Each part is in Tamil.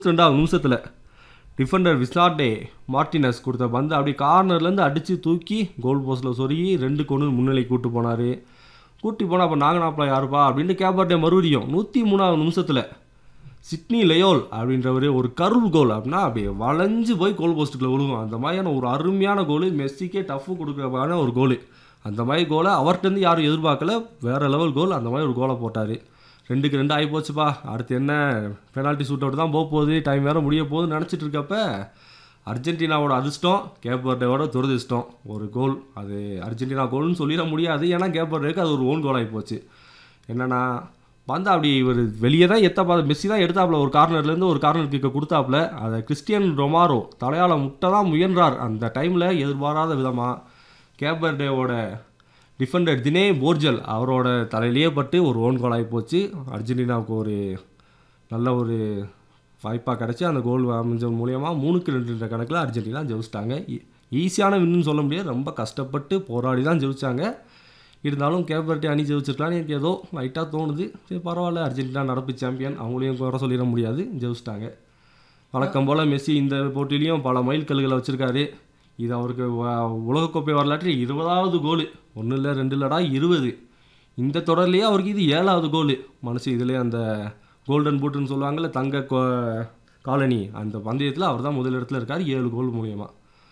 ரெண்டாவது நிமிஷத்தில் டிஃபெண்டர் விஸ்னாட்டே மார்டினஸ் கொடுத்த பந்து அப்படி கார்னர்லேருந்து அடித்து தூக்கி கோல் போஸ்ட்டில் சொருகி ரெண்டு கொண்டு முன்னிலை கூட்டு போனார் கூட்டி போனால் அப்போ நாங்கனாப்பா யாருப்பா அப்படின்ட்டு கேப்பாட்டே மறுபடியும் நூற்றி மூணாவது நிமிஷத்தில் சிட்னி லயோல் அப்படின்றவர் ஒரு கர்வ் கோல் அப்படின்னா அப்படியே வளைஞ்சு போய் கோல் போஸ்ட்டுக்குள்ள விழுகும் அந்த மாதிரியான ஒரு அருமையான கோல் மெஸ்ஸிக்கே டஃப்பு கொடுக்குறமான ஒரு கோல் அந்த மாதிரி கோலை அவர்கிட்டருந்து யாரும் எதிர்பார்க்கல வேறு லெவல் கோல் அந்த மாதிரி ஒரு கோலை போட்டார் ரெண்டுக்கு ரெண்டு ஆகி போச்சுப்பா அடுத்து என்ன பெனால்ட்டி ஷூட் அவுட் தான் போக போகுது டைம் வேறு முடிய போகுதுன்னு நினச்சிட்டு இருக்கப்ப அர்ஜென்டினாவோட அதிர்ஷ்டம் கேப்பர்டேவோட துரதிர்ஷ்டம் ஒரு கோல் அது அர்ஜென்டினா கோல்னு சொல்லிட முடியாது ஏன்னா கேப்பர்டேக்கு அது ஒரு ஓன் கோல் ஆகி போச்சு என்னன்னா வந்து அப்படி இவர் வெளியே தான் எத்த பார்த்து மெஸ்ஸி தான் எடுத்தாப்புல ஒரு கார்னர்லேருந்து ஒரு கார்னர் கிக்க கொடுத்தாப்புல அதை கிறிஸ்டியன் ரொமாரோ தலையால முட்டை தான் முயன்றார் அந்த டைமில் எதிர்பாராத விதமாக கேப்பர்டேவோட டிஃபெண்டர் தினே போர்ஜல் அவரோட தலையிலேயே பட்டு ஒரு ஓன் கோல் ஆகி போச்சு அர்ஜென்டினாவுக்கு ஒரு நல்ல ஒரு வாய்ப்பாக கிடச்சி அந்த கோல் அமைஞ்ச மூலியமாக மூணுக்கு ரெண்டுன்ற கணக்கில் அர்ஜென்டினா ஜெயிச்சிட்டாங்க ஈஸியான வின்னு சொல்ல முடியாது ரொம்ப கஷ்டப்பட்டு போராடி தான் ஜெயிச்சாங்க இருந்தாலும் கேப்பர்ட்டி அணி ஜெயிச்சிருக்கலாம்னு எனக்கு ஏதோ லைட்டாக தோணுது சரி பரவாயில்ல அர்ஜென்டினா நடப்பு சாம்பியன் அவங்களையும் குறை சொல்லிட முடியாது ஜெயிச்சிட்டாங்க வழக்கம் போல் மெஸ்ஸி இந்த போட்டியிலையும் பல மைல் கல்லுகளை வச்சுருக்காரு இது அவருக்கு வ- உலகக்கோப்பை வரலாற்றில் இருபதாவது கோல் ஒன்றும் இல்லை ரெண்டு இல்லடா இருபது இந்த தொடர்லேயே அவருக்கு இது ஏழாவது கோல் மனுஷ இதுலேயே அந்த கோல்டன் பூட்டுன்னு சொல்லுவாங்கல்ல தங்க கோ- காலனி அந்த பந்தயத்தில் அவர் தான் முதல் இடத்துல இருக்கார் ஏழு கோல் மூலியமாக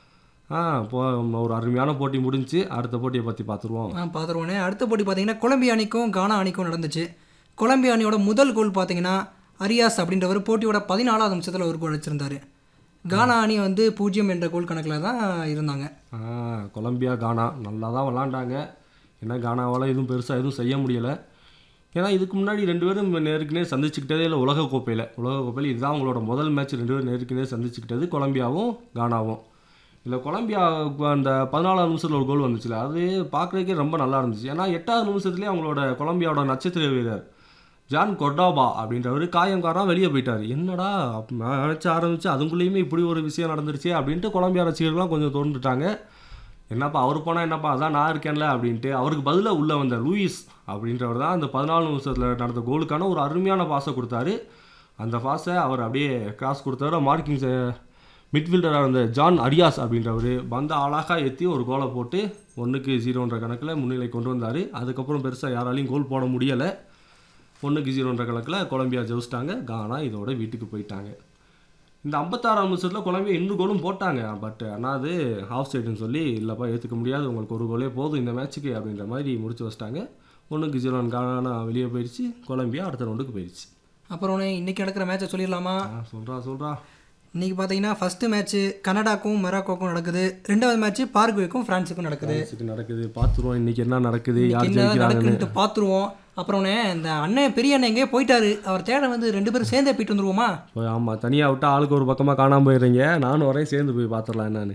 ஆ இப்போ ஒரு அருமையான போட்டி முடிஞ்சுச்சு அடுத்த போட்டியை பற்றி பார்த்துருவோம் ஆ பார்த்துருவோனே அடுத்த போட்டி பார்த்தீங்கன்னா கொலம்பியா அணிக்கும் கானா அணிக்கும் நடந்துச்சு கொலம்பியா அணியோட முதல் கோல் பார்த்தீங்கன்னா அரியாஸ் அப்படின்றவர் போட்டியோட பதினாலாவது நிமிஷத்தில் ஒரு கோல் அடிச்சிருந்தாரு கானா அணி வந்து பூஜ்ஜியம் என்ற கோல் கணக்கில் தான் இருந்தாங்க ஆ கொலம்பியா கானா நல்லா தான் விளாண்டாங்க ஏன்னா கானாவால் எதுவும் பெருசாக எதுவும் செய்ய முடியலை ஏன்னா இதுக்கு முன்னாடி ரெண்டு பேரும் நேருக்கு நேர் சந்திச்சுக்கிட்டதே இல்லை உலகக்கோப்பையில் உலகக்கோப்பையில் இதுதான் அவங்களோட முதல் மேட்ச் ரெண்டு பேரும் நேருக்கு நேர் சந்திச்சுக்கிட்டது கொலம்பியாவும் கானாவும் இல்லை கொலம்பியா அந்த பதினாலாவது நிமிஷத்தில் ஒரு கோல் வந்துச்சுல அது பார்க்குறதுக்கே ரொம்ப நல்லா இருந்துச்சு ஏன்னா எட்டாவது நிமிஷத்துலேயே அவங்களோட கொலம்பியாவோட நட்சத்திர வீரர் ஜான் கொர்டாபா அப்படின்றவர் காயங்காரன் வெளியே போயிட்டார் என்னடா மேட்ச் ஆரம்பிச்சு அதுக்குள்ளேயுமே இப்படி ஒரு விஷயம் நடந்துருச்சு அப்படின்ட்டு கொலம்பியா ரசிகர்கள்லாம் கொஞ்சம் தோன்றுட்டாங்க என்னப்பா அவர் போனால் என்னப்பா அதான் நான் இருக்கேன்ல அப்படின்ட்டு அவருக்கு பதிலாக உள்ளே வந்த லூயிஸ் அப்படின்றவர் தான் அந்த பதினாலு நிமிஷத்தில் நடந்த கோலுக்கான ஒரு அருமையான பாஸை கொடுத்தாரு அந்த பாஸை அவர் அப்படியே கிராஸ் கொடுத்தாரு மார்க்கிங் மிட்ஃபீல்டராக இருந்த ஜான் அரியாஸ் அப்படின்றவர் பந்த அழகாக ஏற்றி ஒரு கோலை போட்டு ஒன்றுக்கு ஜீரோன்ற கணக்கில் முன்னிலை கொண்டு வந்தார் அதுக்கப்புறம் பெருசாக யாராலையும் கோல் போட முடியலை ஒன்றுக்கு ஜீரோன்ற கணக்கில் கொலம்பியா ஜெயிச்சிட்டாங்க கானா இதோட வீட்டுக்கு போயிட்டாங்க இந்த ஐம்பத்தாறாம் நிமிஷத்தில் கொலம்பியா இன்னும் கோலும் போட்டாங்க பட் ஆனால் அது ஆஃப் சைடுன்னு சொல்லி இல்லைப்பா ஏற்றுக்க முடியாது உங்களுக்கு ஒரு கோலே போதும் இந்த மேட்ச்சுக்கு அப்படின்ற மாதிரி முடிச்சு வச்சிட்டாங்க ஒன்றுக்கு ஜீரோன் கானா வெளியே போயிடுச்சு கொலம்பியா அடுத்த ரவுண்டுக்கு போயிடுச்சு அப்புறம் இன்னைக்கு நடக்கிற மேட்சை சொல்லிடலாமா ஆ சொல்கிறா சொல்கிறா இன்னைக்கு பார்த்தீங்கன்னா ஃபஸ்ட்டு மேட்ச்சு கனடாக்கும் மெராக்கோக்கும் நடக்குது ரெண்டாவது மேட்ச்சு பார்குவேக்கும் ஃப்ரான்ஸுக்கும் நடக்குது மேட்ச்சுக்கு நடக்குது பார்த்துருவோம் இன்னைக்கு என்ன நடக்குது யார் என்ன ஜெயிக்கிறாங்கன்னு நடக்குன்ட்டு பார்த்துருவோம் அப்புறம்னே இந்த அண்ணன் பெரிய அண்ணன் எங்கேயோ போயிட்டாரு அவர் தேட வந்து ரெண்டு பேரும் சேர்ந்தே போயிட்டு வந்துருவோமா போய் ஆமாம் தனியாக விட்டு ஆளுக்கு ஒரு பக்கமாக காணாமல் போயிடுறீங்க நானும் வரேன் சேர்ந்து போய் பார்த்துடலாம் என்னன்னு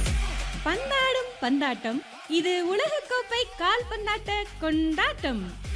பந்தாடும் பந்தாட்டம் இது உலகக்கோப்பை கால்பந்தாட்ட கொண்டாட்டம்